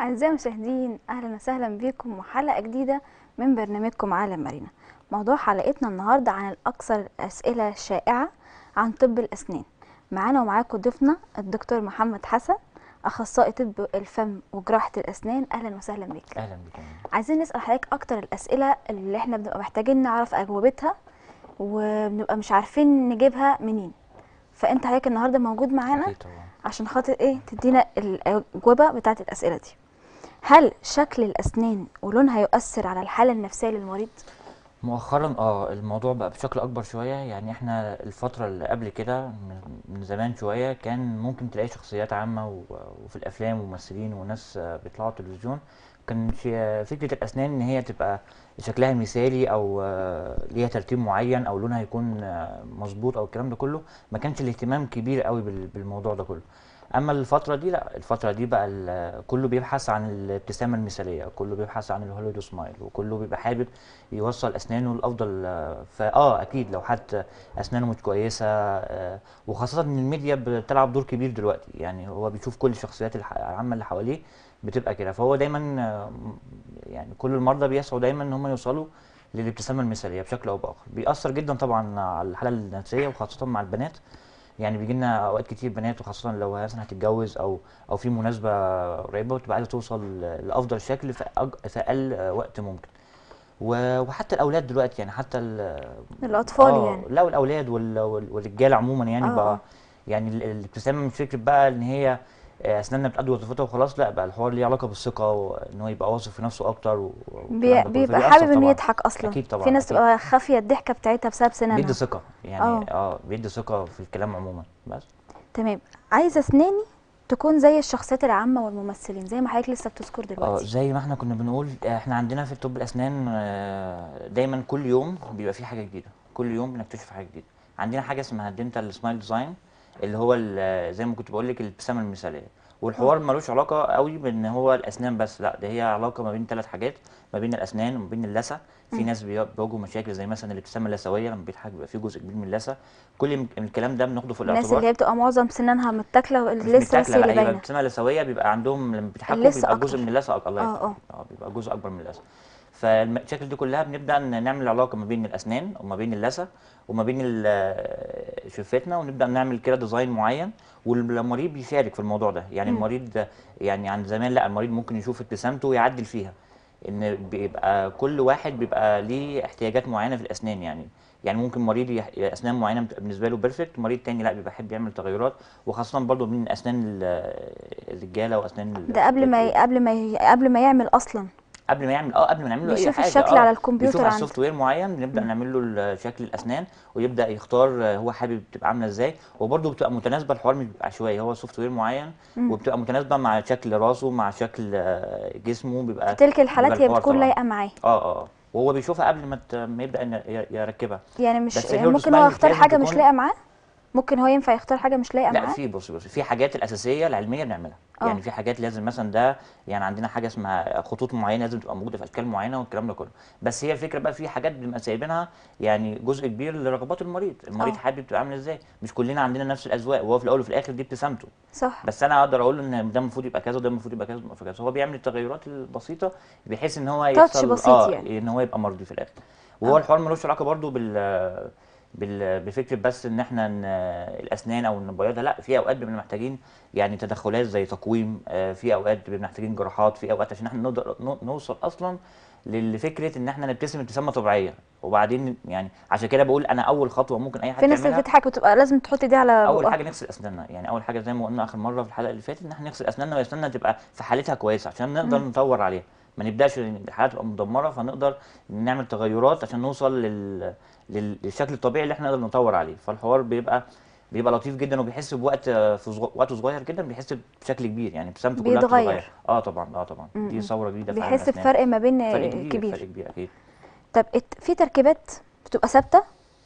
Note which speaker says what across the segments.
Speaker 1: أعزائي المشاهدين أهلا وسهلا بكم وحلقة جديدة من برنامجكم عالم مارينا موضوع حلقتنا النهاردة عن الأكثر أسئلة شائعة عن طب الأسنان معانا ومعاكم ضيفنا الدكتور محمد حسن أخصائي طب الفم وجراحة الأسنان أهلا وسهلا بك
Speaker 2: اهلا بك
Speaker 1: عايزين نسأل حضرتك أكتر الأسئلة اللي احنا بنبقى محتاجين نعرف أجوبتها وبنبقى مش عارفين نجيبها منين فأنت حضرتك النهاردة موجود معانا
Speaker 2: اكيد طبعا
Speaker 1: عشان خاطر ايه تدينا الأجوبة بتاعت الأسئلة دي هل شكل الأسنان ولونها يؤثر على الحالة النفسية للمريض؟
Speaker 2: مؤخرا اه الموضوع بقى بشكل اكبر شويه يعني احنا الفتره اللي قبل كده من من زمان شويه كان ممكن تلاقي شخصيات عامه و- وفي الافلام وممثلين وناس آه، بيطلعوا التلفزيون كان في- فكره الاسنان ان هي تبقى شكلها مثالي او آه، ليها ترتيب معين او لونها يكون آه، مظبوط او الكلام ده كله ما كانش الاهتمام كبير قوي بال- بالموضوع ده كله اما الفتره دي لا الفتره دي بقى ال- كله بيبحث عن الابتسامه المثاليه كله بيبحث عن الهوليود سمايل وكله بيبقى حابب يوصل اسنانه لافضل آه، فاه اكيد لو حد اسنانه مش كويسه آه، وخاصه ان الميديا بتلعب دور كبير دلوقتي يعني هو بيشوف كل الشخصيات الح- العامه اللي حواليه بتبقى كده فهو دايما آه، م- يعني كل المرضى بيسعوا دايما ان هم يوصلوا للابتسامه المثاليه بشكل او باخر بيأثر جدا طبعا على الحاله النفسيه وخاصه مع البنات يعني بيجي لنا اوقات كتير بنات وخاصه لو مثلا هتتجوز او او في مناسبه قريبه وتبقى عايزه توصل لافضل شكل في أج- في اقل آه، وقت ممكن و- وحتى الاولاد دلوقتي يعني حتى ال-
Speaker 1: الأطفال
Speaker 2: آه،
Speaker 1: يعني
Speaker 2: لا والاولاد وال- وال- والرجاله عموما يعني
Speaker 1: آه، آه.
Speaker 2: بقى يعني ال- الابتسامه مش فكره بقى ان هي آه، اسناننا بتأدي وظيفتها وخلاص لا بقى الحوار ليه علاقه بالثقه وان هو يبقى واثق في نفسه اكتر و- والكلام
Speaker 1: بي...
Speaker 2: ده كله.
Speaker 1: بيبقى
Speaker 2: فبيأثر
Speaker 1: حابب انه
Speaker 2: طبعاً.
Speaker 1: يضحك اصلا
Speaker 2: اكيد طبعا
Speaker 1: في ناس
Speaker 2: أكيد.
Speaker 1: تبقى خافيه الضحكه بتاعتها بسبب سنانها
Speaker 2: بيدي ثقه يعني
Speaker 1: آه.
Speaker 2: اه بيدي ثقه في الكلام عموما بس
Speaker 1: تمام عايزه اسناني تكون زي الشخصيات العامه والممثلين زي ما حضرتك لسه بتذكر
Speaker 2: اه
Speaker 1: دلوقتي
Speaker 2: زي ما احنا كنا بنقول احنا عندنا في طب الاسنان آه، دايما كل يوم بيبقى في حاجه جديده كل يوم بنكتشف حاجه جديده عندنا حاجه اسمها الدنتال سمايل ديزاين اللي هو ال- زي ما كنت بقول لك الابتسامه المثاليه والحوار ملوش علاقه قوي بان هو الاسنان بس لا ده هي علاقه ما بين ثلاث حاجات ما بين الاسنان وما بين اللثه في ناس بي- بيواجهوا مشاكل زي مثلا الابتسامه اللثويه لما بيضحك بيبقى في جزء كبير من اللثه كل م- الكلام ده بناخده في
Speaker 1: الناس
Speaker 2: الاعتبار
Speaker 1: اللي هي بتبقى معظم سنانها متاكله
Speaker 2: مش
Speaker 1: لسه بس
Speaker 2: متاكله لا
Speaker 1: اللي
Speaker 2: يبقى
Speaker 1: باينه
Speaker 2: الابتسامه اللثويه بيبقى عندهم لما بيضحكوا
Speaker 1: اللثة
Speaker 2: بيبقى جزء
Speaker 1: أكتر.
Speaker 2: من اللثه أك- الله
Speaker 1: آه،
Speaker 2: يفتح عليك. اه بيبقى جزء اكبر من اللثه فالمشاكل دي كلها بنبدا ن- نعمل علاقه ما بين الاسنان وما بين اللثه وما بين ال- شفتنا ونبدا نعمل كده ديزاين معين والمريض بيشارك في الموضوع ده يعني
Speaker 1: مم.
Speaker 2: المريض يعني عن زمان لا المريض ممكن يشوف ابتسامته ويعدل فيها ان بيبقى كل واحد بيبقى ليه احتياجات معينه في الاسنان يعني يعني ممكن مريض يح- اسنان معينه بتبقى بالنسبه له بيرفكت مريض تاني لا بيبقى يحب يعمل تغيرات وخاصه برضو من اسنان ال- الرجاله واسنان ال-
Speaker 1: ده قبل ما ي... قبل ما ي... قبل ما يعمل اصلا
Speaker 2: قبل ما يعمل اه قبل ما نعمل له اي
Speaker 1: بيشوف
Speaker 2: حاجه
Speaker 1: الشكل
Speaker 2: اه
Speaker 1: على الكمبيوتر
Speaker 2: بيشوف على
Speaker 1: عنده.
Speaker 2: السوفت وير معين بنبدا
Speaker 1: مم.
Speaker 2: نعمل له ال- شكل الاسنان ويبدا يختار آه، هو حابب تبقى عامله ازاي وبرده بتبقى متناسبه الحوار مش بيبقى عشوائي هو سوفت وير معين
Speaker 1: مم.
Speaker 2: وبتبقى متناسبه مع شكل راسه مع شكل آه، جسمه بيبقى
Speaker 1: في تلك الحالات
Speaker 2: بيبقى
Speaker 1: هي
Speaker 2: الحوار
Speaker 1: بتكون
Speaker 2: طبعاً.
Speaker 1: لايقه معاه
Speaker 2: اه اه آه. وهو بيشوفها قبل ما ت- ما يبدا إن ي- يركبها
Speaker 1: يعني مش
Speaker 2: بس
Speaker 1: يعني
Speaker 2: الهيرو
Speaker 1: ممكن
Speaker 2: سمايل
Speaker 1: هو
Speaker 2: مش
Speaker 1: يختار
Speaker 2: لازم
Speaker 1: حاجه مش
Speaker 2: تكون-
Speaker 1: لايقه معاه ممكن هو ينفع يختار حاجه مش لايقه
Speaker 2: لا
Speaker 1: معاه
Speaker 2: في بص بص في حاجات الاساسيه العلميه بنعملها
Speaker 1: آه.
Speaker 2: يعني في حاجات لازم مثلا ده يعني عندنا حاجه اسمها خطوط معينه لازم تبقى موجوده في اشكال معينه والكلام ده كله بس هي الفكره بقى في حاجات بنبقى سايبينها يعني جزء كبير لرغبات المريض المريض
Speaker 1: آه.
Speaker 2: حابب تبقى عامل ازاي مش كلنا عندنا نفس الاذواق وهو في الاول وفي الاخر دي ابتسامته
Speaker 1: صح
Speaker 2: بس انا اقدر اقول له ان ده المفروض يبقى كذا وده المفروض يبقى كذا وده كذا هو بيعمل التغيرات البسيطه بحيث ان هو
Speaker 1: تاتش
Speaker 2: يحصل
Speaker 1: بسيط
Speaker 2: اه
Speaker 1: يعني.
Speaker 2: ان هو يبقى مرضي في الاخر وهو
Speaker 1: آه.
Speaker 2: الحوار ملوش علاقه برضو بال بال بفكره بس ان احنا ن... الاسنان او نبيضها لا في اوقات بنبقى محتاجين يعني تدخلات زي تقويم آه، في اوقات بنبقى محتاجين جراحات في اوقات عشان احنا نقدر نو- نوصل اصلا لفكره ان احنا نبتسم ابتسامه طبيعيه وبعدين يعني عشان كده بقول انا اول خطوه ممكن اي حد
Speaker 1: في ناس اللي
Speaker 2: يعملها
Speaker 1: بتضحك بتبقى لازم تحط ايديها على
Speaker 2: اول
Speaker 1: بقها.
Speaker 2: حاجه نغسل اسناننا يعني اول حاجه زي ما قلنا اخر مره في الحلقه اللي فاتت ان احنا نغسل اسناننا واسناننا تبقى في حالتها كويسه عشان نقدر
Speaker 1: مم.
Speaker 2: نطور عليها ما نبداش إن الحالة تبقى مدمره فنقدر نعمل تغيرات عشان نوصل لل... لل- للشكل الطبيعي اللي احنا نقدر نطور عليه فالحوار بيبقى بيبقى لطيف جدا وبيحس بوقت في صغ... وقت صغير جدا بيحس بشكل كبير يعني ابتسامته كلها
Speaker 1: بيتغير.
Speaker 2: بتتغير اه طبعا اه طبعا
Speaker 1: مم.
Speaker 2: دي ثوره جديده في عالم
Speaker 1: بيحس
Speaker 2: الأسنان.
Speaker 1: بفرق ما بين
Speaker 2: فرق كبير
Speaker 1: كبير
Speaker 2: فرق كبير اكيد
Speaker 1: طب ات- في تركيبات بتبقى ثابته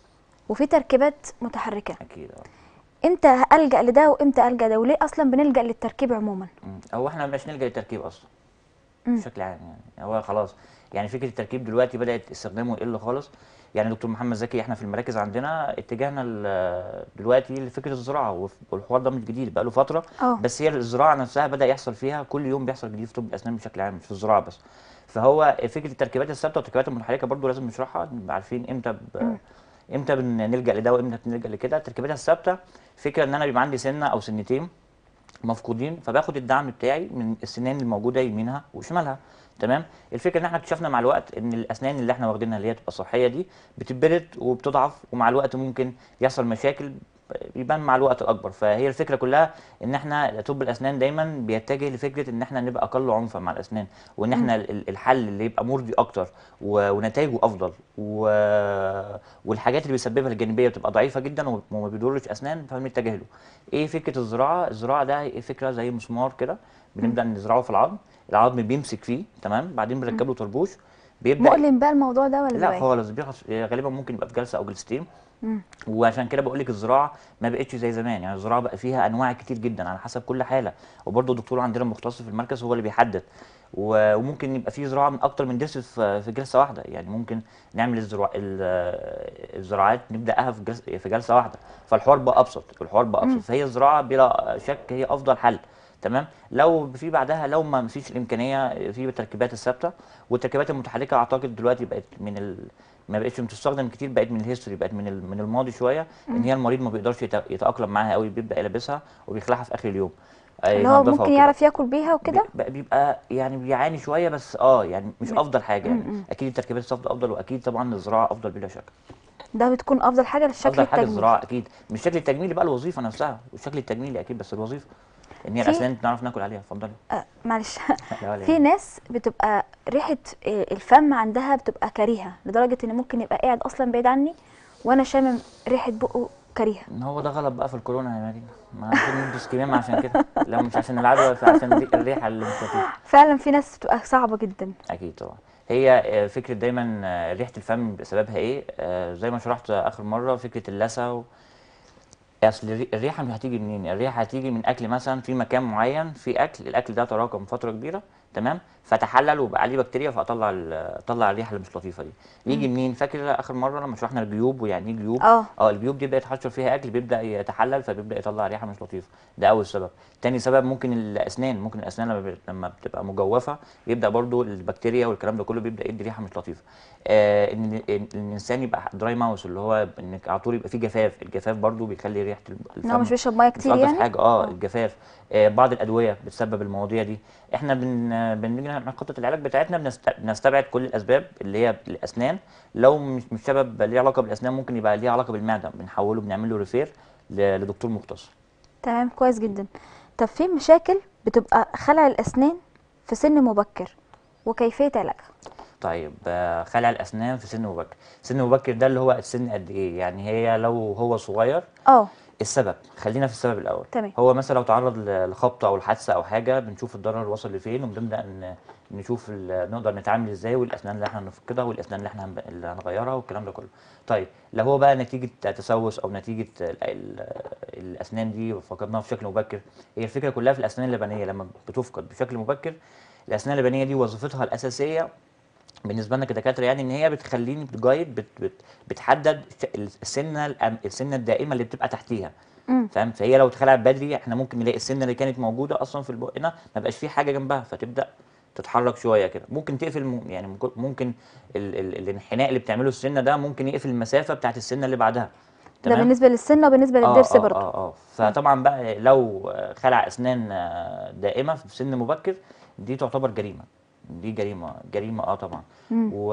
Speaker 1: وفي تركيبات متحركه
Speaker 2: اكيد اه
Speaker 1: امتى الجا لده وامتى الجا ده وليه اصلا بنلجا للتركيب عموما
Speaker 2: مم. هو احنا مش نلجا للتركيب اصلا
Speaker 1: مم.
Speaker 2: بشكل عام يعني هو خلاص يعني فكره التركيب دلوقتي بدات استخدامه يقل خالص يعني دكتور محمد زكي احنا في المراكز عندنا اتجاهنا ل- دلوقتي لفكره الزراعه وف- والحوار ده مش جديد بقى له فتره
Speaker 1: اه
Speaker 2: بس هي الزراعه نفسها بدا يحصل فيها كل يوم بيحصل جديد في طب الاسنان بشكل عام مش في الزراعه بس فهو فكره التركيبات الثابته والتركيبات المتحركه برضو لازم نشرحها نبقى عارفين امتى ب...
Speaker 1: مم.
Speaker 2: امتى بنلجا لده وامتى بنلجا لكده التركيبات الثابته فكره ان انا بيبقى عندي سنه او سنتين مفقودين فباخد الدعم بتاعي من السنان الموجوده يمينها وشمالها تمام الفكره ان احنا اكتشفنا مع الوقت ان الاسنان اللي احنا واخدينها اللي هي تبقى صحيه دي بتتبرد وبتضعف ومع الوقت ممكن يحصل مشاكل بيبان مع الوقت الاكبر فهي الفكره كلها ان احنا طب الاسنان دايما بيتجه لفكره ان احنا نبقى اقل عنفا مع الاسنان وان احنا ال- الحل اللي يبقى مرضي اكتر و- ونتائجه افضل و... والحاجات اللي بيسببها الجانبيه بتبقى ضعيفه جدا و- وما بيضرش اسنان فبنتجه له ايه فكره الزراعه الزراعه ده إيه فكره زي مسمار كده بنبدا نزرعه في العظم العظم بيمسك فيه تمام بعدين بنركب له طربوش بيبدا
Speaker 1: مؤلم بقى الموضوع ده ولا
Speaker 2: لا
Speaker 1: زوايا؟
Speaker 2: خالص بيخلص غالبا ممكن يبقى في جلسه او جلستين
Speaker 1: مم.
Speaker 2: وعشان كده بقول لك الزراعه ما بقتش زي زمان يعني الزراعه بقى فيها انواع كتير جدا على حسب كل حاله وبرضه الدكتور عندنا المختص في المركز هو اللي بيحدد و- وممكن يبقى في زراعه من اكتر من ضرس في في جلسه واحده يعني ممكن نعمل الزراع ال- الزراعات نبداها في جلسه في جلسه واحده فالحوار بقى ابسط الحوار بقى ابسط فهي الزراعه بلا شك هي افضل حل تمام لو في بعدها لو ما فيش الامكانيه في التركيبات الثابته والتركيبات المتحركه اعتقد دلوقتي بقت من ال... ما بقتش بتستخدم كتير بقت من الهيستوري بقت من ال- من الماضي شويه ان هي المريض ما بيقدرش يت- يتاقلم معاها قوي بيبدا يلبسها وبيخلعها في اخر اليوم آه،
Speaker 1: اللي هو
Speaker 2: ينضفها
Speaker 1: ممكن
Speaker 2: وكده.
Speaker 1: يعرف ياكل بيها وكده
Speaker 2: بي- بيبقى يعني بيعاني شويه بس اه يعني مش
Speaker 1: م-
Speaker 2: افضل حاجه
Speaker 1: م-
Speaker 2: يعني
Speaker 1: م.
Speaker 2: اكيد التركيبات الصفراء افضل واكيد طبعا الزراعه افضل بلا شك
Speaker 1: ده بتكون افضل حاجه للشكل
Speaker 2: افضل حاجه
Speaker 1: التجميلي
Speaker 2: الزراعه اكيد مش الشكل التجميلي بقى الوظيفه نفسها والشكل التجميلي اكيد بس الوظيفه ان هي
Speaker 1: في-
Speaker 2: الاسنان نعرف ناكل عليها اتفضلي
Speaker 1: آه معلش
Speaker 2: لا ولا
Speaker 1: في
Speaker 2: يهمك.
Speaker 1: ناس بتبقى ريحه آه، الفم عندها بتبقى كريهه لدرجه ان ممكن يبقى قاعد اصلا بعيد عني وانا شامم ريحه بقه كريهه
Speaker 2: ما هو ده غلط بقى في الكورونا يا مريم ما عشان ندوس كمام عشان كده لا مش عشان العدوى عشان الري- الريحه اللي مش لطيفه
Speaker 1: فعلا في ناس بتبقى صعبه جدا
Speaker 2: اكيد طبعا هي آه، فكره دايما آه، ريحه الفم سببها ايه آه، زي ما شرحت اخر مره فكره اللثه و... اصل الري- الريحه مش هتيجي منين الريحه هتيجي من اكل مثلا في مكان معين في اكل الاكل ده تراكم فتره كبيره تمام فتحلل وبقى عليه بكتيريا فاطلع ال- اطلع الريحه اللي مش لطيفه دي يجي منين فاكر اخر مره لما شرحنا الجيوب ويعني ايه جيوب
Speaker 1: اه
Speaker 2: اه الجيوب دي بقت تحشر فيها اكل بيبدا يتحلل فبيبدا يطلع ريحه مش لطيفه ده اول سبب تاني سبب ممكن الاسنان ممكن الاسنان لما ب- لما بتبقى مجوفه يبدا برضو البكتيريا والكلام ده كله بيبدا يدي ريحه مش لطيفه آه ان إن- إن الانسان يبقى دراي ماوس اللي هو انك على طول يبقى فيه جفاف الجفاف برضو بيخلي ريحه الفم
Speaker 1: ان هو مش بيشرب ميه
Speaker 2: مش
Speaker 1: كتير
Speaker 2: ألطف
Speaker 1: يعني
Speaker 2: حاجه اه
Speaker 1: آه.
Speaker 2: الجفاف آه بعض الادويه بتسبب المواضيع دي احنا بن بنيجي نعمل خطه العلاج بتاعتنا بنست... بنستبعد كل الاسباب اللي هي الاسنان لو مش مش سبب ليه علاقه بالاسنان ممكن يبقى ليه علاقه بالمعده بنحوله بنعمل له ريفير ل... لدكتور مختص
Speaker 1: تمام كويس جدا طب في مشاكل بتبقى خلع الاسنان في سن مبكر وكيفيه علاجها
Speaker 2: طيب آه، خلع الاسنان في سن مبكر سن مبكر ده اللي هو السن قد ايه يعني هي لو هو صغير
Speaker 1: اه
Speaker 2: السبب خلينا في السبب الاول
Speaker 1: تمام.
Speaker 2: هو مثلا لو تعرض ل- لخبطه او لحادثه او حاجه بنشوف الضرر وصل لفين وبنبدا ن- نشوف ال- نقدر نتعامل ازاي والاسنان اللي احنا هنفقدها والاسنان اللي احنا هنب- اللي هنغيرها والكلام ده كله طيب لو هو بقى نتيجه تسوس او نتيجه ال- ال- الاسنان دي فقدناها بشكل مبكر هي الفكره كلها في الاسنان اللبنيه لما بتفقد بشكل مبكر الاسنان اللبنيه دي وظيفتها الاساسيه بالنسبه لنا كدكاتره يعني ان هي بتخليني بتجايد بت بت بتحدد ش- السنه الأم- السنه الدائمه اللي بتبقى تحتيها
Speaker 1: امم
Speaker 2: فاهم فهي لو اتخلعت بدري احنا ممكن نلاقي السنه اللي كانت موجوده اصلا في البقنا ما بقاش في حاجه جنبها فتبدا تتحرك شويه كده ممكن تقفل م- يعني ممكن- ممكن ال ال الانحناء اللي بتعمله السنه ده ممكن يقفل المسافه بتاعت السنه اللي بعدها
Speaker 1: ده بالنسبه للسن وبالنسبه للضرس
Speaker 2: اه
Speaker 1: برضه
Speaker 2: اه اه فطبعا بقى لو خلع اسنان آه، دائمه في سن مبكر دي تعتبر جريمه دي جريمه جريمه اه طبعا
Speaker 1: مم.
Speaker 2: و...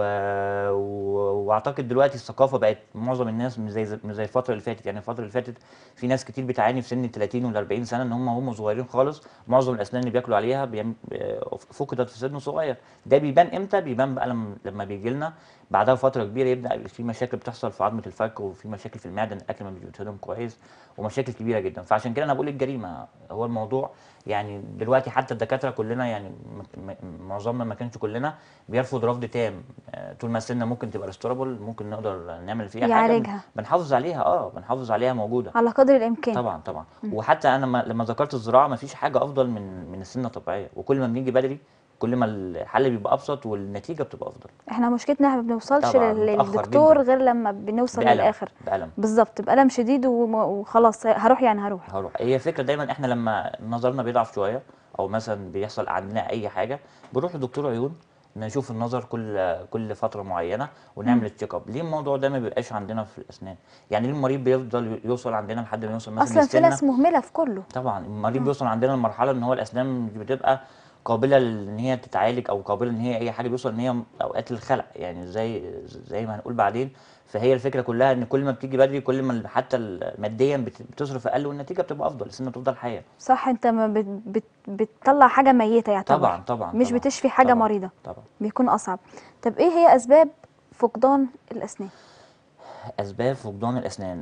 Speaker 2: و... واعتقد دلوقتي الثقافه بقت معظم الناس مش زي مش زي الفتره اللي فاتت يعني الفتره اللي فاتت في ناس كتير بتعاني في سن ال 30 وال 40 سنه ان هم هم صغيرين خالص معظم الاسنان اللي بياكلوا عليها بيعم... آه، فقدت في سن صغير ده بيبان امتى بيبان بقى لما لما بيجي لنا بعدها فتره كبيره يبدا في مشاكل بتحصل في عظمه الفك وفي مشاكل في المعده ان الاكل ما بيتهضم كويس ومشاكل كبيره جدا فعشان كده انا بقول الجريمه هو الموضوع يعني دلوقتي حتى الدكاتره كلنا يعني م- م- معظمنا ما كانش كلنا بيرفض رفض تام آه، طول ما السنه ممكن تبقى ريستورابل ممكن نقدر نعمل فيها حاجه بن-
Speaker 1: يعالجها.
Speaker 2: بنحافظ عليها اه بنحافظ عليها موجوده
Speaker 1: على قدر الامكان
Speaker 2: طبعا طبعا وحتى انا لما- لما ذكرت الزراعه ما فيش حاجه افضل من من السنه الطبيعيه وكل ما بنيجي بدري كل ما الحل بيبقى ابسط والنتيجه بتبقى افضل
Speaker 1: احنا مشكلتنا احنا ما بنوصلش
Speaker 2: طبعاً،
Speaker 1: لل-
Speaker 2: متأخر
Speaker 1: للدكتور
Speaker 2: جداً.
Speaker 1: غير لما بنوصل
Speaker 2: بألم
Speaker 1: للاخر
Speaker 2: بألم
Speaker 1: بالظبط بألم شديد وم- وخلاص هروح يعني هروح
Speaker 2: هروح هي فكرة دايما احنا لما نظرنا بيضعف شوية او مثلا بيحصل عندنا اي حاجة بنروح لدكتور عيون نشوف النظر كل كل فترة معينة ونعمل التشيك اب ليه الموضوع ده ما بيبقاش عندنا في الاسنان يعني ليه المريض بيفضل يوصل عندنا لحد ما يوصل مثلا
Speaker 1: اصلا في
Speaker 2: السنة
Speaker 1: ناس مهمله في كله
Speaker 2: طبعا المريض بيوصل عندنا لمرحلة ان هو الاسنان بتبقى قابلة ان هي تتعالج او قابلة ان هي اي حاجة بيوصل ان هي اوقات الخلع يعني زي زي ما هنقول بعدين فهي الفكرة كلها ان كل ما بتيجي بدري كل ما حتى ماديا بت- بتصرف اقل والنتيجة بتبقى افضل السنة بتفضل حية
Speaker 1: صح انت ما بت بت بتطلع حاجه ميته يعتبر
Speaker 2: طبعا طبعا
Speaker 1: مش
Speaker 2: طبعا
Speaker 1: بتشفي حاجه
Speaker 2: طبعا
Speaker 1: مريضه
Speaker 2: طبعا
Speaker 1: بيكون اصعب طب ايه هي اسباب فقدان الاسنان
Speaker 2: اسباب فقدان الاسنان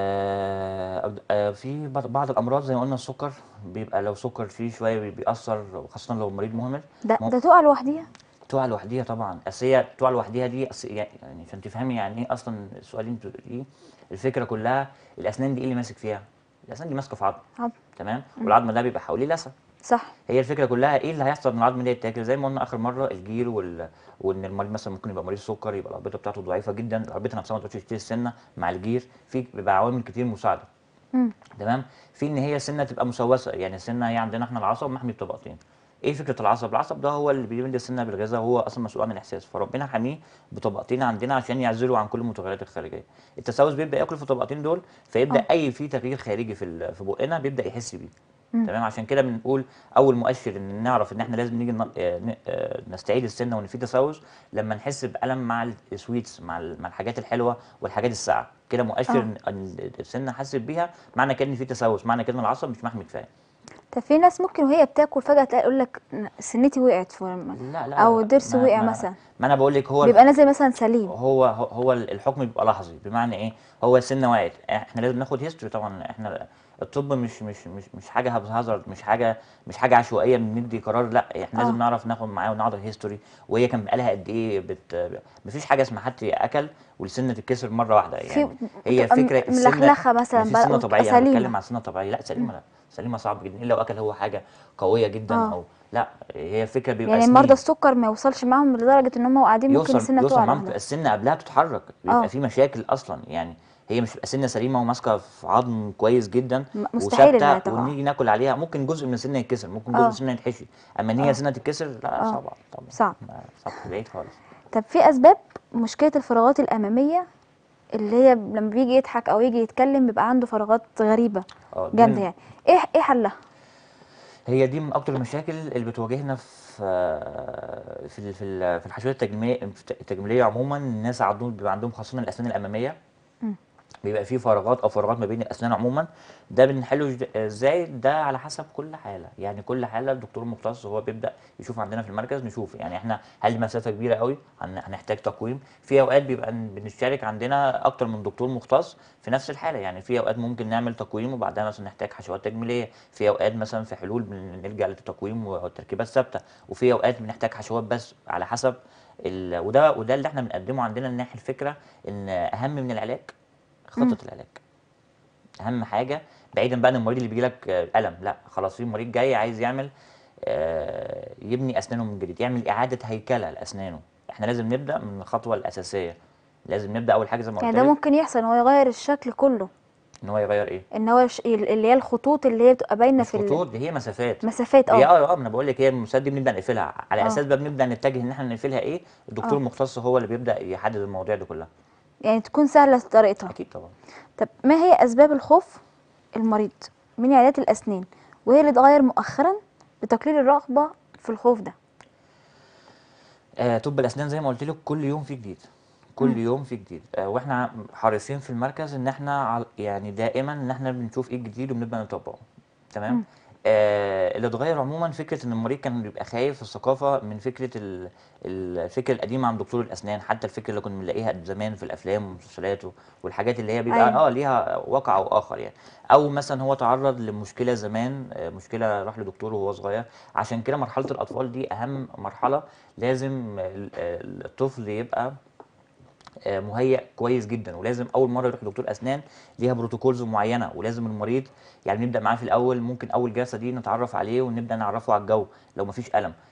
Speaker 2: آه آه في بعض بعض الامراض زي ما قلنا السكر بيبقى لو سكر فيه شويه بي- بيأثر وخاصه لو المريض مهمل
Speaker 1: ده
Speaker 2: مم-
Speaker 1: ده تقع لوحديها
Speaker 2: تقع لوحديها طبعا اصل هي تقع لوحديها دي أص- يعني عشان تفهمي يعني ايه اصلا السؤال اللي انت بتقوليه الفكره كلها الاسنان دي ايه اللي ماسك فيها؟ الاسنان دي ماسكه في عظم
Speaker 1: عظم.
Speaker 2: تمام والعظم ده بيبقى حواليه لثه
Speaker 1: صح
Speaker 2: هي الفكره كلها ايه اللي هيحصل من العظم ده يتاكل زي ما قلنا اخر مره الجير وال... وان المريض مثلا ممكن يبقى مريض سكر يبقى الاربطه بتاعته ضعيفه جدا الاربطه نفسها ما تقدرش تشيل السنه مع الجير في بيبقى عوامل كتير مساعده
Speaker 1: مم.
Speaker 2: تمام في ان هي السنه تبقى مسوسه يعني السنه هي عندنا احنا العصب محمي بطبقتين ايه فكره العصب العصب ده هو اللي بيمد السنه بالغذاء وهو اصلا مسؤول عن الاحساس فربنا حاميه بطبقتين عندنا عشان يعزلوا عن كل المتغيرات الخارجيه التسوس بيبدا ياكل في الطبقتين دول فيبدا
Speaker 1: آه.
Speaker 2: اي في تغيير خارجي في ال- في بقنا بيبدا يحس بيه
Speaker 1: مم.
Speaker 2: تمام عشان كده بنقول اول مؤشر ان نعرف ان احنا لازم نيجي ن- آه، ن- آه، نستعيد السنه وان في تسوس لما نحس بالم مع السويتس مع ال- مع الحاجات الحلوه والحاجات الساقعه كده مؤشر
Speaker 1: آه.
Speaker 2: ان إن السنه حست بيها معنى كده ان في تسوس معنى كده ان العصب مش محمي كفايه
Speaker 1: طب في ناس ممكن وهي بتاكل فجاه تلاقي يقول لك سنتي وقعت في
Speaker 2: لا لا
Speaker 1: او
Speaker 2: لا،
Speaker 1: ضرس
Speaker 2: ما-
Speaker 1: وقع
Speaker 2: ما-
Speaker 1: مثلا
Speaker 2: ما انا بقول لك هو
Speaker 1: بيبقى نازل مثلا سليم
Speaker 2: هو هو هو الحكم بيبقى لحظي بمعنى ايه هو السنه وقعت احنا لازم ناخد هيستوري طبعا احنا الطب مش مش مش مش حاجه هازارد مش حاجه مش حاجه عشوائيه بندي قرار لا احنا
Speaker 1: آه.
Speaker 2: لازم نعرف ناخد معاه ونعرض الهيستوري وهي كان بقالها قد ايه بت مفيش حاجه اسمها حد اكل والسنه تتكسر مره واحده
Speaker 1: في
Speaker 2: يعني هي
Speaker 1: بتبقى م-
Speaker 2: فكره السنه
Speaker 1: ملخلخه مثلا
Speaker 2: مفيش
Speaker 1: بقى
Speaker 2: سنه
Speaker 1: وتبقى
Speaker 2: طبيعيه انا بتكلم
Speaker 1: سليمه
Speaker 2: عن سنه طبيعيه لا سليمه لا سليمه صعب جدا الا لو اكل هو حاجه قويه جدا
Speaker 1: آه.
Speaker 2: او لا هي فكره بيبقى
Speaker 1: يعني
Speaker 2: سنين.
Speaker 1: مرضى السكر ما يوصلش معاهم لدرجه ان هم قاعدين ممكن
Speaker 2: يوصل
Speaker 1: السنه
Speaker 2: يوصل
Speaker 1: تقع
Speaker 2: معاهم
Speaker 1: لوحدها
Speaker 2: السنه قبلها بتتحرك
Speaker 1: آه.
Speaker 2: بيبقى في مشاكل اصلا يعني هي مش بتبقى سنه سليمه وماسكه في عظم كويس جدا
Speaker 1: م- مستحيل انها
Speaker 2: وثابته
Speaker 1: تقع
Speaker 2: ونيجي ناكل عليها ممكن جزء من السنه يتكسر ممكن
Speaker 1: آه.
Speaker 2: جزء السنه يتحشي اما ان
Speaker 1: آه.
Speaker 2: هي سنه تتكسر لا
Speaker 1: آه.
Speaker 2: صعبه طبعا
Speaker 1: صعب
Speaker 2: لا، صعب بعيد خالص
Speaker 1: طب في اسباب مشكله الفراغات الاماميه اللي هي لما بيجي يضحك او يجي يتكلم بيبقى عنده فراغات غريبه
Speaker 2: اه دي
Speaker 1: جامده
Speaker 2: من-
Speaker 1: يعني ايه ايه حلها
Speaker 2: هي دي من اكتر المشاكل اللي بتواجهنا في في ال- في ال- في الحشوات التجميليه التجميليه عموما الناس عندهم بيبقى عندهم خاصه الاسنان الاماميه
Speaker 1: مم.
Speaker 2: بيبقى فيه فراغات او فراغات ما بين الاسنان عموما ده بنحله إج- ازاي ده على حسب كل حاله يعني كل حاله الدكتور المختص هو بيبدا يشوف عندنا في المركز نشوف يعني احنا هل مسافه كبيره قوي هن- هنحتاج تقويم في اوقات بيبقى ن- بنشترك عندنا اكتر من دكتور مختص في نفس الحاله يعني في اوقات ممكن نعمل تقويم وبعدها مثلا نحتاج حشوات تجميليه في اوقات مثلا في حلول بنلجا للتقويم والتركيبات ثابته وفي اوقات بنحتاج حشوات بس على حسب ال... وده وده اللي احنا بنقدمه عندنا ان احنا الفكره ان اهم من العلاج
Speaker 1: مم.
Speaker 2: خطه العلاج اهم حاجه بعيدا بقى عن المريض اللي بيجي لك الم لا خلاص في مريض جاي عايز يعمل آه، يبني اسنانه من جديد يعمل اعاده هيكله لاسنانه احنا لازم نبدا من الخطوه الاساسيه لازم نبدا اول حاجه زي ما
Speaker 1: يعني
Speaker 2: قلت
Speaker 1: ده
Speaker 2: لك
Speaker 1: ممكن يحصل ان هو يغير الشكل كله
Speaker 2: ان هو يغير ايه
Speaker 1: ان هو ش- اللي هي الخطوط اللي هي بتبقى باينه
Speaker 2: مش
Speaker 1: في
Speaker 2: خطوط دي هي مسافات
Speaker 1: المسافات
Speaker 2: هي
Speaker 1: اه
Speaker 2: اه اه ما انا بقول لك هي المسافات دي بنبدا نقفلها على
Speaker 1: آه.
Speaker 2: اساس بقى بنبدا نتجه ان احنا نقفلها ايه الدكتور
Speaker 1: آه.
Speaker 2: المختص هو اللي بيبدا يحدد المواضيع دي كلها
Speaker 1: يعني تكون سهله طريقتها
Speaker 2: اكيد طبعا
Speaker 1: طب ما هي اسباب الخوف المريض من عيادات الاسنان وايه اللي اتغير مؤخرا لتقليل الرغبه في الخوف ده
Speaker 2: آه طب الاسنان زي ما قلت لك كل يوم في جديد كل يوم في جديد آه واحنا حريصين في المركز ان احنا عل- يعني دائما ان احنا بنشوف ايه الجديد وبنبدا نطبقه تمام
Speaker 1: مم.
Speaker 2: آه اللي اتغير عموما فكره ان المريض كان بيبقى خايف في الثقافه من فكره ال- الفكره القديمه عن دكتور الاسنان حتى الفكره اللي كنا بنلاقيها زمان في الافلام والمسلسلات والحاجات اللي هي بيبقى
Speaker 1: أيوة.
Speaker 2: اه ليها واقع او اخر يعني او مثلا هو تعرض لمشكله زمان آه، مشكله راح لدكتور وهو صغير عشان كده مرحله الاطفال دي اهم مرحله لازم ال- ال- الطفل يبقى آه، مهيأ كويس جدا ولازم اول مره يروح لدكتور اسنان ليها بروتوكولز معينه ولازم المريض يعني نبدا معاه في الاول ممكن اول جلسه دي نتعرف عليه ونبدا نعرفه على الجو لو مفيش الم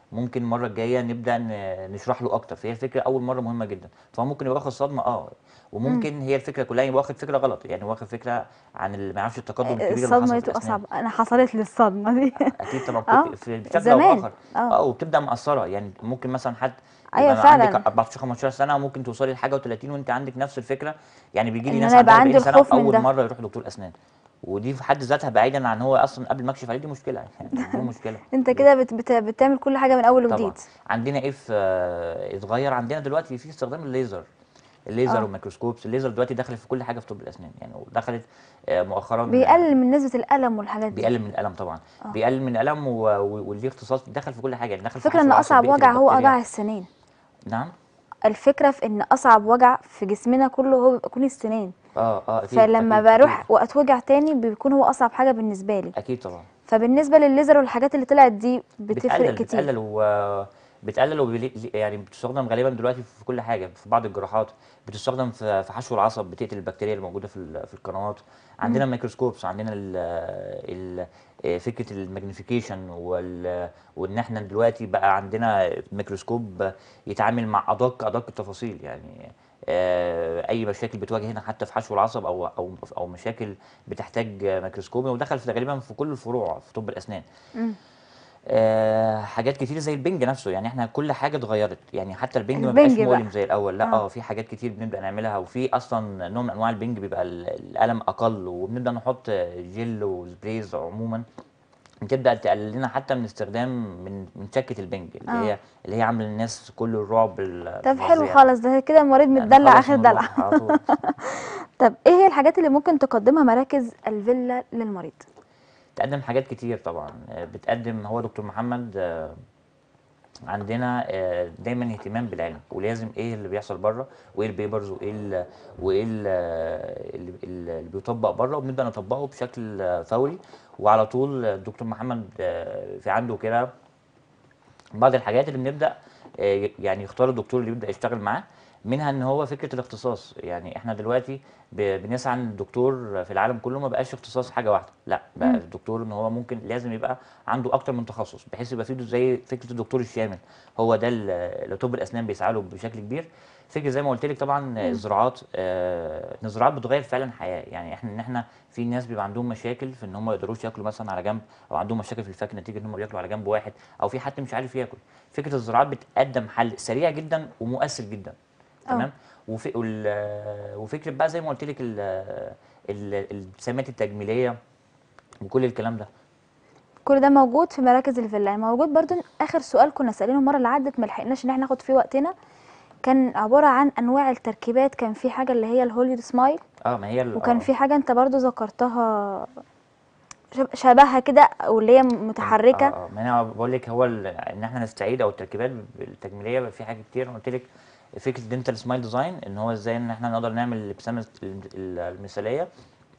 Speaker 2: ممكن المره الجايه نبدا ن- نشرح له اكتر فهي الفكره اول مره مهمه جدا فهو ممكن يبقى واخد صدمه اه وممكن هي الفكره كلها يبقى واخد فكره غلط يعني واخد فكره عن اللي ما يعرفش التقدم الكبير اللي
Speaker 1: الصدمه
Speaker 2: حصل
Speaker 1: دي
Speaker 2: في
Speaker 1: تبقى
Speaker 2: الاسنان
Speaker 1: صعبه انا حصلت لي الصدمه دي
Speaker 2: اكيد طبعا
Speaker 1: اه
Speaker 2: كنت في بشكل او
Speaker 1: زمان
Speaker 2: باخر
Speaker 1: اه
Speaker 2: اه وبتبدا مأثره يعني ممكن مثلا حد
Speaker 1: ايوه
Speaker 2: يبقى عندك
Speaker 1: فعلا
Speaker 2: 14 15 سنه وممكن توصلي لحاجه و30 وانت عندك نفس الفكره يعني بيجي لي
Speaker 1: ان
Speaker 2: ناس
Speaker 1: انا يبقى
Speaker 2: عندها
Speaker 1: عندي
Speaker 2: 40 سنه
Speaker 1: الخوف من
Speaker 2: اول
Speaker 1: ده
Speaker 2: مره يروح دكتور اسنان ودي في حد ذاتها بعيدا عن هو اصلا قبل ما اكشف عليه دي مشكله يعني دي مشكله
Speaker 1: انت كده بت بت بتعمل كل حاجه من اول
Speaker 2: طبعا
Speaker 1: وجديد
Speaker 2: عندنا ايه في آه، اتغير عندنا دلوقتي في استخدام الليزر الليزر
Speaker 1: اه
Speaker 2: والميكروسكوبس الليزر دلوقتي دخلت في كل حاجه في طب الاسنان يعني ودخلت آه، مؤخرا آه،
Speaker 1: بيقلل من نسبه الالم والحاجات دي
Speaker 2: بيقلل من الالم طبعا
Speaker 1: اه
Speaker 2: بيقلل من الالم و- و- وليه اختصاص دخل في كل حاجه يعني دخل في
Speaker 1: الفكره
Speaker 2: حشو
Speaker 1: ان
Speaker 2: العصب
Speaker 1: اصعب
Speaker 2: بيقتل
Speaker 1: وجع هو
Speaker 2: البكتيريا
Speaker 1: وجع السنين
Speaker 2: نعم
Speaker 1: الفكره في ان اصعب وجع في جسمنا كله هو بيكون السنين
Speaker 2: اه اه اكيد
Speaker 1: فلما
Speaker 2: اكيد اكيد
Speaker 1: بروح واتوجع تاني بيكون هو اصعب حاجه بالنسبه لي
Speaker 2: اكيد طبعا
Speaker 1: فبالنسبه للليزر والحاجات اللي طلعت دي بتفرق
Speaker 2: بتقلل
Speaker 1: كتير
Speaker 2: بتقلل و بتقلل وبيلي... يعني بتستخدم غالبا دلوقتي في كل حاجه في بعض الجراحات بتستخدم في في حشو العصب بتقتل البكتيريا اللي موجوده في ال- في القنوات عندنا
Speaker 1: مم.
Speaker 2: ميكروسكوبس عندنا ال ال آه، فكره الماجنيفيكيشن وال وان احنا دلوقتي بقى عندنا ميكروسكوب يتعامل مع ادق ادق التفاصيل يعني آه، اي مشاكل بتواجهنا حتى في حشو العصب او او او مشاكل بتحتاج ميكروسكوب ودخل في غالبا في كل الفروع في طب الاسنان
Speaker 1: مم.
Speaker 2: آه حاجات كتير زي البنج نفسه يعني احنا كل حاجه اتغيرت يعني حتى البنج ما
Speaker 1: البنج
Speaker 2: بقاش
Speaker 1: بقى
Speaker 2: مؤلم زي الاول لا
Speaker 1: اه
Speaker 2: اه في حاجات كتير بنبدا نعملها وفي اصلا نوع من انواع البنج بيبقى ال- الالم اقل وبنبدا نحط جل وسبريز عموما بتبدا تقلل لنا حتى من استخدام من من شكه البنج اللي
Speaker 1: اه
Speaker 2: هي اللي هي عامله للناس كل الرعب ال-
Speaker 1: طب حلو
Speaker 2: الفظيع
Speaker 1: خالص ده كده المريض
Speaker 2: يعني
Speaker 1: متدلع
Speaker 2: نخلص
Speaker 1: اخر
Speaker 2: الموضوع
Speaker 1: دلع
Speaker 2: على طول
Speaker 1: طب ايه هي الحاجات اللي ممكن تقدمها مراكز الفيلا للمريض
Speaker 2: تقدم حاجات كتير طبعا آه، بتقدم هو دكتور محمد آه، عندنا آه، دايما اهتمام بالعلم ولازم ايه اللي بيحصل بره وايه البيبرز وايه ال وايه ال اللي, اللي بيطبق بره وبنبدا نطبقه بشكل آه، فوري وعلى طول الدكتور محمد آه، في عنده كده بعض الحاجات اللي بنبدا آه، يعني يختار الدكتور اللي يبدا يشتغل معاه منها ان هو فكره الاختصاص يعني احنا دلوقتي ب- بنسعى ان الدكتور في العالم كله ما بقاش اختصاص حاجه واحده لا بقى
Speaker 1: مم.
Speaker 2: الدكتور ان هو ممكن لازم يبقى عنده اكتر من تخصص بحيث يبقى فيه زي فكره الدكتور الشامل هو ده ال- اللي طب الاسنان بيسعى له بشكل كبير فكره زي ما قلت لك طبعا
Speaker 1: مم.
Speaker 2: الزراعات آه، إن الزراعات بتغير فعلا حياه يعني احنا ان احنا في ناس بيبقى عندهم مشاكل في ان هم ما يقدروش ياكلوا مثلا على جنب او عندهم مشاكل في الفك نتيجه ان هم بياكلوا على جنب واحد او في حد مش عارف ياكل فكره الزراعات بتقدم حل سريع جدا ومؤثر جدا
Speaker 1: اه
Speaker 2: تمام وفي وال- وفكره بقى زي ما قلت لك ال- ال- الابتسامات التجميليه وكل الكلام ده
Speaker 1: كل ده موجود في مراكز الفيلا يعني موجود برضو اخر سؤال كنا سالينه المره اللي عدت ما لحقناش ان احنا ناخد فيه وقتنا كان عباره عن انواع التركيبات كان في حاجه اللي هي الهوليود سمايل
Speaker 2: اه ما هي ال-
Speaker 1: وكان
Speaker 2: اه
Speaker 1: في حاجه انت برضو ذكرتها شب- شبهها كده او اللي هي
Speaker 2: اه
Speaker 1: متحركه
Speaker 2: اه ما انا بقول لك هو ال- ان احنا نستعيد او التركيبات التجميليه بقى في حاجات كتير أنا قلت لك فكره دينتال سمايل ديزاين ان هو ازاي ان احنا نقدر نعمل الابتسامه ال- المثاليه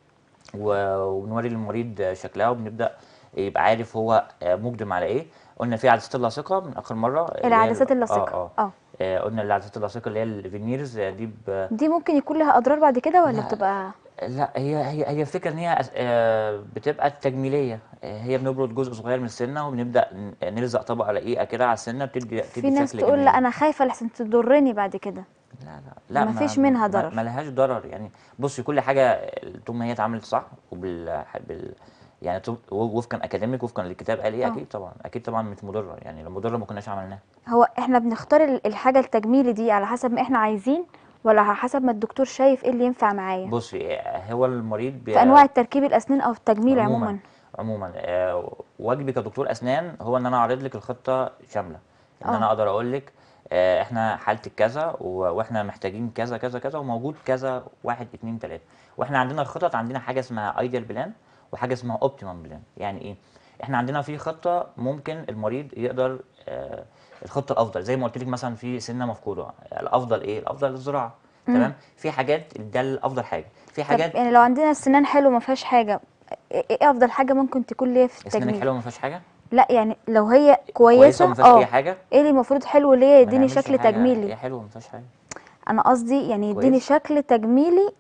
Speaker 2: و- ونوري للمريض شكلها وبنبدا يبقى عارف هو مقدم على ايه قلنا في عدسات اللاصقه من اخر مره اللي هي
Speaker 1: العدسات
Speaker 2: ال-
Speaker 1: اللاصقه
Speaker 2: اه
Speaker 1: اه
Speaker 2: اه قلنا العدسات اللاصقه اللي هي الفينيرز دي ب...
Speaker 1: دي ممكن يكون لها اضرار بعد كده ولا
Speaker 2: لا
Speaker 1: بتبقى
Speaker 2: لا هي هي هي الفكره ان هي أس- آه، بتبقى تجميليه آه، هي بنبرد جزء صغير من السنه وبنبدا ن- نلزق طبقه رقيقه كده على السنه بتدي
Speaker 1: في
Speaker 2: بتدي
Speaker 1: ناس
Speaker 2: شكل
Speaker 1: تقول لا
Speaker 2: جميل
Speaker 1: انا خايفه لحسن تضرني بعد كده
Speaker 2: لا لا لا
Speaker 1: ما
Speaker 2: ما
Speaker 1: فيش منها
Speaker 2: ما,
Speaker 1: ضرر
Speaker 2: ما لهاش ضرر يعني بصي كل حاجه طول ما هي اتعملت صح وبال بال يعني طب- وفقا اكاديميك وفقا للكتاب قال ايه
Speaker 1: اه
Speaker 2: اكيد طبعا اكيد طبعا مش مضره يعني لو مضره ما كناش عملناها
Speaker 1: هو احنا بنختار ال- الحاجه التجميلي دي على حسب ما احنا عايزين ولا على حسب ما الدكتور شايف ايه اللي ينفع معايا
Speaker 2: بصي آه، هو المريض بي...
Speaker 1: في انواع التركيب الاسنان او التجميل
Speaker 2: عموما
Speaker 1: عموما
Speaker 2: عموما آه، واجبي كدكتور اسنان هو ان انا اعرض لك الخطه شامله ان انا
Speaker 1: اه
Speaker 2: اقدر اقول لك آه، احنا حالتك كذا و- واحنا محتاجين كذا كذا كذا وموجود كذا واحد اتنين تلاته واحنا عندنا الخطط عندنا حاجه اسمها ايديال بلان وحاجه اسمها اوبتيمم بلان يعني ايه احنا عندنا في خطه ممكن المريض يقدر آه، الخطه الافضل زي ما قلت لك مثلا في سنه مفقوده الافضل ايه الافضل الزراعه
Speaker 1: مم.
Speaker 2: تمام في حاجات ده الافضل حاجه في
Speaker 1: طب
Speaker 2: حاجات
Speaker 1: يعني لو عندنا السنان حلو ما فيهاش حاجه ايه إيه افضل حاجه ممكن تكون ليا في
Speaker 2: اسنانك
Speaker 1: التجميل
Speaker 2: حلوه ما فيهاش حاجه
Speaker 1: لا يعني لو هي
Speaker 2: كويسه
Speaker 1: كويسه
Speaker 2: وما فيهاش اي
Speaker 1: اه
Speaker 2: حاجه
Speaker 1: ايه اللي المفروض حلو ليا
Speaker 2: ما
Speaker 1: يديني
Speaker 2: نعملش
Speaker 1: شكل
Speaker 2: حاجه
Speaker 1: تجميلي
Speaker 2: هي حلوه ما فيهاش حاجه
Speaker 1: انا قصدي يعني يديني
Speaker 2: كويس
Speaker 1: شكل تجميلي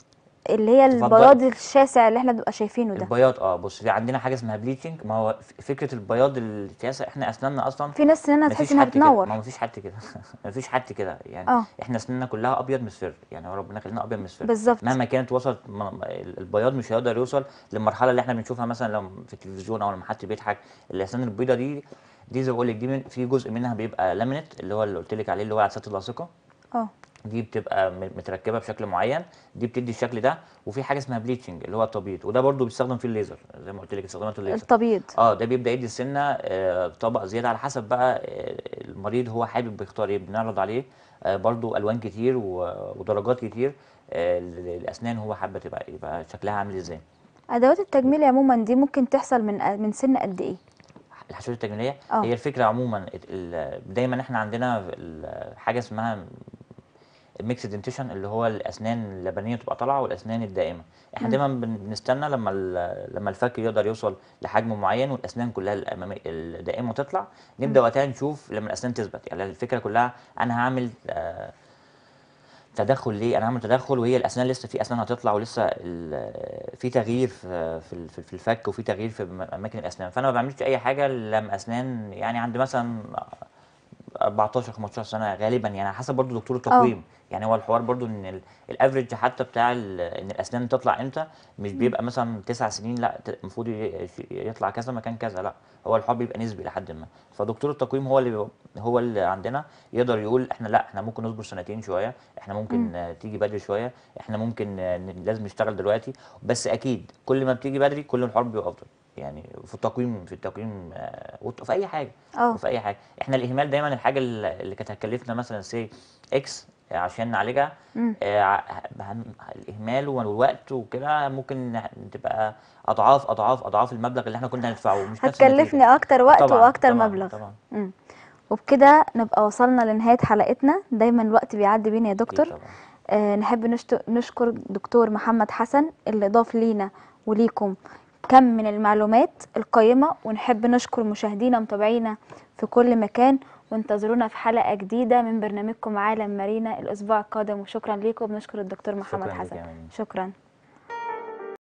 Speaker 1: اللي هي
Speaker 2: تفضلي.
Speaker 1: البياض الشاسع اللي احنا بنبقى شايفينه ده
Speaker 2: البياض اه بص في عندنا حاجه اسمها بليتشنج ما هو ف- فكره البياض الشاسع احنا اسناننا اصلا
Speaker 1: في ناس سنانها
Speaker 2: مفيش
Speaker 1: تحس انها
Speaker 2: حد كده ما
Speaker 1: بتنور
Speaker 2: هو مفيش حد كده مفيش حد كده يعني
Speaker 1: اه.
Speaker 2: احنا اسناننا كلها ابيض مصفر يعني هو ربنا خلينا ابيض مصفر
Speaker 1: بالظبط
Speaker 2: مهما كانت وصلت م- م- البياض مش هيقدر يوصل للمرحله اللي احنا بنشوفها مثلا لو في التلفزيون او لما حد بيضحك الاسنان البيضاء دي دي زي ما بقول لك دي من في جزء منها بيبقى لامينت اللي هو اللي قلت لك عليه اللي هو عدسات اللاصقه
Speaker 1: اه
Speaker 2: دي بتبقى م- متركبه بشكل معين دي بتدي الشكل ده وفي حاجه اسمها بليتشنج اللي هو التبييض وده برضو بيستخدم فيه الليزر زي ما قلت لك استخدامات الليزر
Speaker 1: التبييض
Speaker 2: اه ده بيبدا يدي السنه آه، طبق زياده على حسب بقى آه، المريض هو حابب بيختار ايه بنعرض عليه آه، برضو الوان كتير و- ودرجات كتير آه، ل- الاسنان هو حابه تبقى يبقى شكلها عامل ازاي
Speaker 1: ادوات التجميل عموما دي ممكن تحصل من من سن قد ايه
Speaker 2: الحشوات التجميليه
Speaker 1: اه.
Speaker 2: هي الفكره عموما ال- ال- دايما احنا عندنا ال- حاجه اسمها الميكس دنتيشن اللي هو الاسنان اللبنيه تبقى طالعه والاسنان الدائمه احنا دايما بن- بنستنى لما ال- لما الفك يقدر يوصل لحجم معين والاسنان كلها الاماميه الدائمه تطلع نبدا وقتها نشوف لما الاسنان تثبت يعني الفكره كلها انا هعمل آه، تدخل ليه انا هعمل تدخل وهي الاسنان لسه في اسنان هتطلع ولسه ال- في تغيير في في ال- في الفك وفي تغيير في م- اماكن الاسنان فانا ما بعملش اي حاجه لما اسنان يعني عند مثلا 14 15 سنه غالبا يعني على حسب برضو دكتور التقويم يعني هو الحوار برضو ان ال- الافريج حتى بتاع ال- ان الاسنان تطلع امتى مش بيبقى مثلا تسع سنين لا ت- المفروض ي- يطلع كذا مكان كذا لا هو الحوار بيبقى نسبي لحد ما فدكتور التقويم هو اللي بيبقى- هو اللي عندنا يقدر يقول احنا لا احنا ممكن نصبر سنتين شويه احنا ممكن آه، تيجي بدري شويه احنا ممكن آه، ن- لازم نشتغل دلوقتي بس اكيد كل ما بتيجي بدري كل ما الحوار بيبقى افضل يعني في التقويم في التقويم آه، وت- في اي حاجه
Speaker 1: اه.
Speaker 2: وفي اي حاجه احنا الاهمال دايما الحاجه اللي اللي كانت هتكلفنا مثلا سي اكس عشان نعالجها
Speaker 1: مم.
Speaker 2: آه، ع- هن- الاهمال والوقت وكده ممكن نح- تبقى اضعاف اضعاف اضعاف المبلغ اللي احنا كنا هندفعه مش نفس النتيجة.
Speaker 1: هتكلفني اكتر وقت
Speaker 2: طبعاً،
Speaker 1: واكتر
Speaker 2: طبعاً،
Speaker 1: مبلغ
Speaker 2: طبعا
Speaker 1: مم. وبكده نبقى وصلنا لنهاية حلقتنا دايما الوقت بيعدي بينا يا
Speaker 2: أكيد
Speaker 1: دكتور
Speaker 2: طبعا
Speaker 1: آه نحب نشت- نشكر دكتور محمد حسن اللي ضاف لينا وليكم كم من المعلومات القيمة ونحب نشكر مشاهدينا ومتابعينا في كل مكان وانتظرونا في حلقة جديدة من برنامجكم عالم مارينا الأسبوع القادم وشكرا ليكم وبنشكر الدكتور محمد
Speaker 2: شكراً ليك
Speaker 1: حسن
Speaker 2: يا مريم.
Speaker 1: شكرا